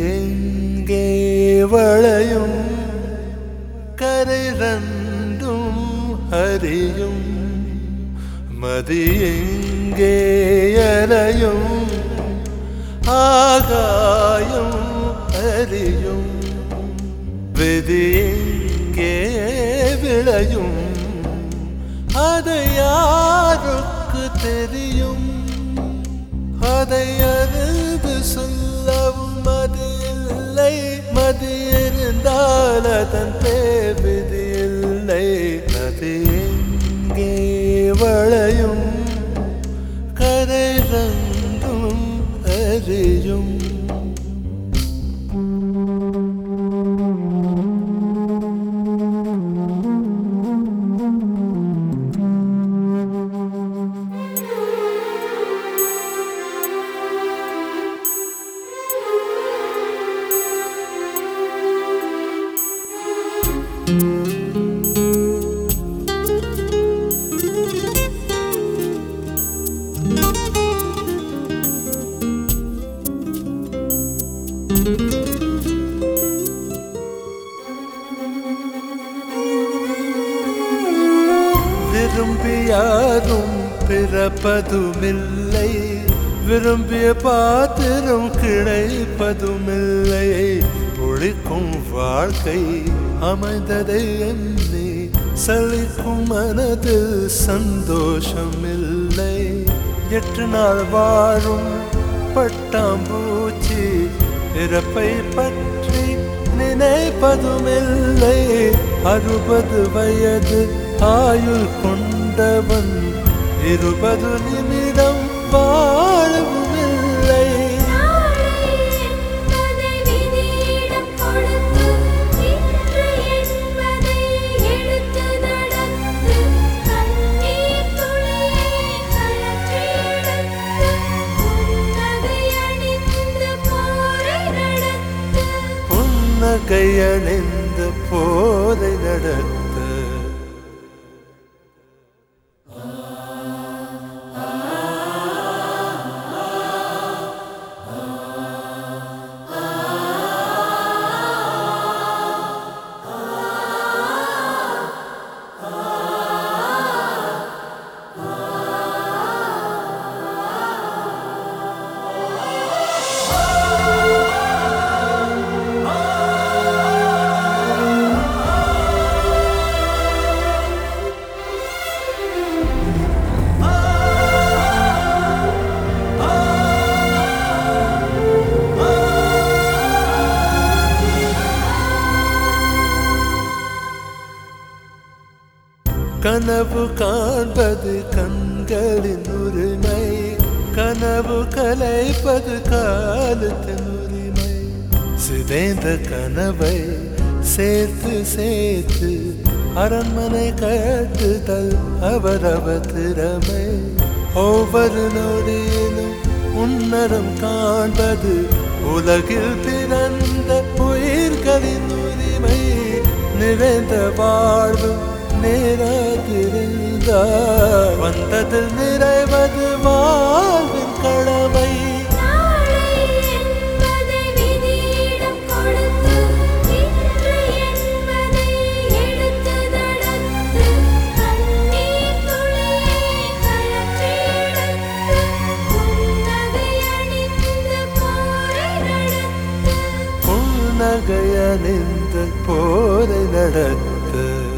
எங்கே வளையும் கரை ரண்டும் அறியும் மதி எங்கே அலையும் ஆகாயம் அறியும் விதி எங்கே விளையும் அது யாருக்கு தெரியும் அதை அறிந்து சொல்லவும் அது இல்லை மதி இருந்தால் அதன் பேர் விதி இல்லை அது எங்கே வளையும் கரை ரங்கும் அறியும் விரும்பி யாரும் பிறப்பதுமில்லை விரும்பிய பாத்திரம் கிடைப்பதுமில்லை ஒழிக்கும் வாழ்க்கை அமைந்ததை எண்ணி சலிக்கும் மனதில் சந்தோஷமில்லை எட்டு நாள் வாழும் பட்டாம்பூச்சி இறப்பை பற்றி நினைப்பதுமில்லை அறுபது வயது ஆயுள் கொண்டவன் இருபது நிமிடம் வாழவுமில்லை நாளை என்பதை விதியிடம் கொடுத்து இன்று என்பதை எடுத்து நடந்து கண்ணீர் துளியை கழற்றியெடுத்து புன்னகை அணிந்து போரை நடத்து புன்னகை அணிந்து போதை நடத்த கனவு காண்பது கண்களின் உரிமை கனவு கலைப்பது காலத்தின் உரிமை சிதைந்த கனவை சேர்த்து சேர்த்து அரண்மனை கட்டுதல் அவரவ திறமை ஒவ்வொரு நொடியிலும் உன்னரம் காண்பது உலகில் பிறந்த உயிர்களின் உரிமை நிறைந்த வாழ்வு நேராதிருந்தார் வந்ததில் நிறைவது வாழ்வின் கடமை நாளை என்பதை விதியிடம் கொடுத்து இன்று என்பதை எடுத்து நடந்து கண்ணீர் துளியை கழற்றியெடுத்து புன்னகை அணிந்து போரை நடத்து புன்னகையணிந்த போரை நடத்த